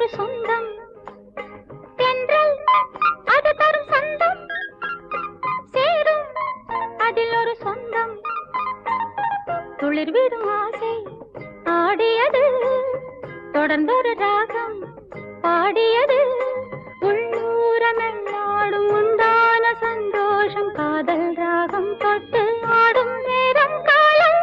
ஒரு சொந்தம் தென்றல் அது தரும் சொந்தம் சேரும் அதில் ஒரு சொந்தம் துளிர் விடும் ஆசை ஆடியது தொடர்ந்தொரு ராகம் பாடியது உள்ளூரமெல்லாடும் உண்டான சந்தோஷம் காதல் ராகம் தொட்டு ஆடும் நேரம் காலம்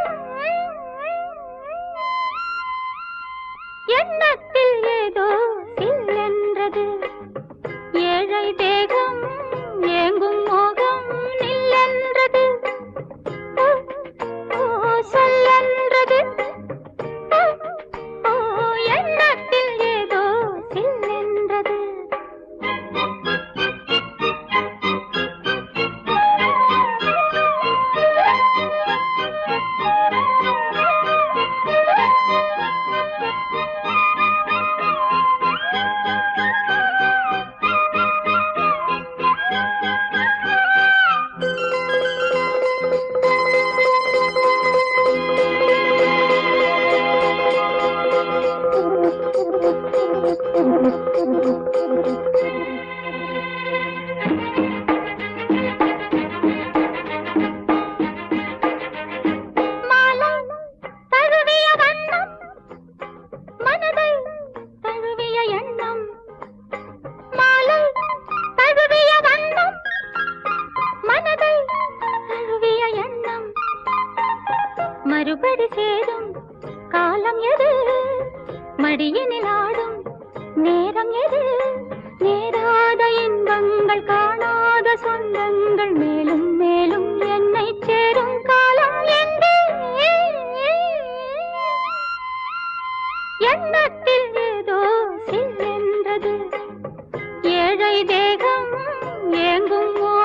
எண்ணத்தில் ஏதோ சில்லென்றது ஏழை தேகம் ஏங்கும் மோகம் நில்லென்றது ஓ, ஓ, சொல்லென்றது ஓ, ஓ, எண்ணத்தில் ஏதோ சில்லென்றது மாலை தழுவிய வண்ணம் மனதை தழுவிய எண்ணம் மாலை தழுவிய வண்ணம் மனதை தழுவிய எண்ணம் மறுபடி சேரும் காலம் எது மடியினில் ஆடும் நேரம் எது நேராத இன்பங்கள் காணாத சொந்தங்கள் மேலும் மேலும் என்னை சேரும் காலம் எங்கே எண்ணத்தில் ஏதோ சில்லென்றது ஏழை தேகம் ஏங்கும்